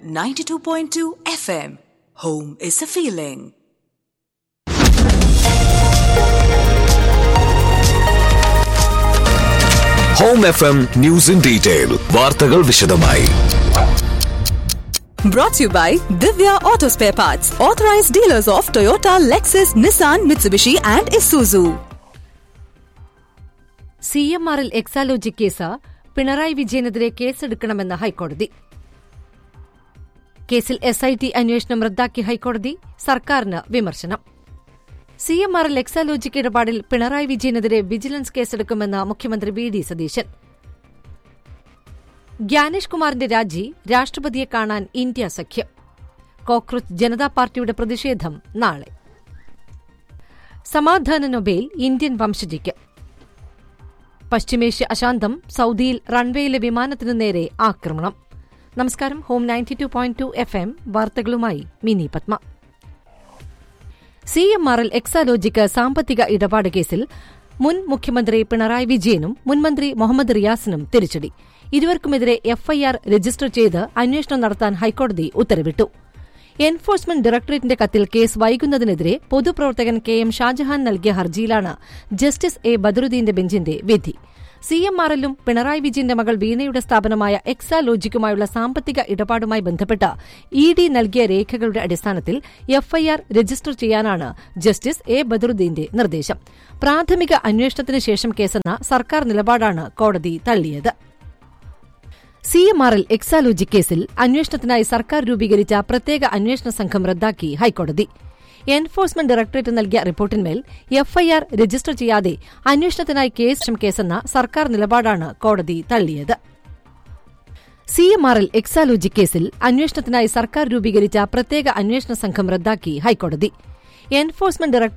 92.2 FM. Home is a feeling. Home F M news in detail വാർത്തകൾ വിശദമായി Brought to you by Divya Auto Spare Parts, authorized dealers of Toyota, Lexus, Nissan, Mitsubishi, and Isuzu. C M ആറിൽ Exalogic case Pinarayi വിജയനെതിരെ കേസെടുക്കണമെന്ന് ഹൈക്കോടതി കേസിൽ S I T അന്വേഷണം റദ്ദാക്കി ഹൈക്കോടതി സർക്കാരിന് വിമർശനം സി എം ആറിൽ എക്സാലോജിക് ഇടപാടിൽ പിണറായി വിജയനെതിരെ വിജിലൻസ് കേസെടുക്കുമെന്ന് മുഖ്യമന്ത്രി വി ഡി സതീശൻ ഗ്യാനേഷ് കുമാറിന്റെ രാജി രാഷ്ട്രപതിയെ കാണാൻ ഇന്ത്യ സഖ്യം കോക്രോച്ച് ജനതാ പാർട്ടിയുടെ പ്രതിഷേധം നാളെ സമാധാന നൊബേൽ ഇന്ത്യൻ വംശജയ്ക്ക് പശ്ചിമേഷ്യ അശാന്തം സൌദിയിൽ റൺവേയിലെ വിമാനത്തിനു നേരെ ആക്രമണം നമസ്കാരം home ninety two point two F M വാർത്തകളുമായി Mini Padma C M R L Exalogic സാമ്പത്തിക ഇടപാട് കേസിൽ മുൻ മുഖ്യമന്ത്രി പിണറായി വിജയനും മുൻമന്ത്രി മുഹമ്മദ് റിയാസിനും തിരിച്ചടി ഇരുവർക്കുമെതിരെ എഫ്ഐആർ രജിസ്റ്റർ ചെയ്ത് അന്വേഷണം നടത്താൻ ഹൈക്കോടതി ഉത്തരവിട്ടു എൻഫോഴ്സ്മെന്റ് ഡയറക്ടറേറ്റിന്റെ കത്തിൽ കേസ് വൈകുന്നതിനെതിരെ പൊതുപ്രവർത്തകൻ കെ എം ഷാജഹാൻ നൽകിയ ഹർജിയിലാണ് ജസ്റ്റിസ് എ ബദറുദ്ദീന്റെ ബെഞ്ചിന്റെ വിധി സി എം ആർ എല്ലും പിണറായി വിജയന്റെ മകൾ വീണയുടെ സ്ഥാപനമായ എക്സാലോജിക്കുമായുള്ള സാമ്പത്തിക ഇടപാടുമായി ബന്ധപ്പെട്ട് ഇ ഡി നൽകിയ രേഖകളുടെ അടിസ്ഥാനത്തിൽ എഫ്ഐആർ രജിസ്റ്റർ ചെയ്യാനാണ് ജസ്റ്റിസ് എ ബദറുദ്ദീന്റെ നിർദ്ദേശം പ്രാഥമിക അന്വേഷണത്തിന് ശേഷം കേസെന്ന സർക്കാർ നിലപാടാണ് കോടതി തള്ളിയത് C M R L Exalogic കേസിൽ അന്വേഷണത്തിനായി സർക്കാർ രൂപീകരിച്ച പ്രത്യേക അന്വേഷണ സംഘം റദ്ദാക്കി ഹൈക്കോടതി എൻഫോഴ്സ്മെന്റ് ഡയറക്ടറേറ്റ് നൽകിയ റിപ്പോർട്ടിന്മേൽ എഫ്ഐആർ രജിസ്റ്റർ ചെയ്യാതെ അന്വേഷണത്തിനായി കേസ് കേസെന്ന സർക്കാർ നിലപാടാണ് കോടതി തള്ളിയത് C M R L Exalogic കേസിൽ അന്വേഷണത്തിനായി സർക്കാർ രൂപീകരിച്ച പ്രത്യേക അന്വേഷണ സംഘം റദ്ദാക്കി ഹൈക്കോടതി എൻഫോഴ്സ്മെന്റ്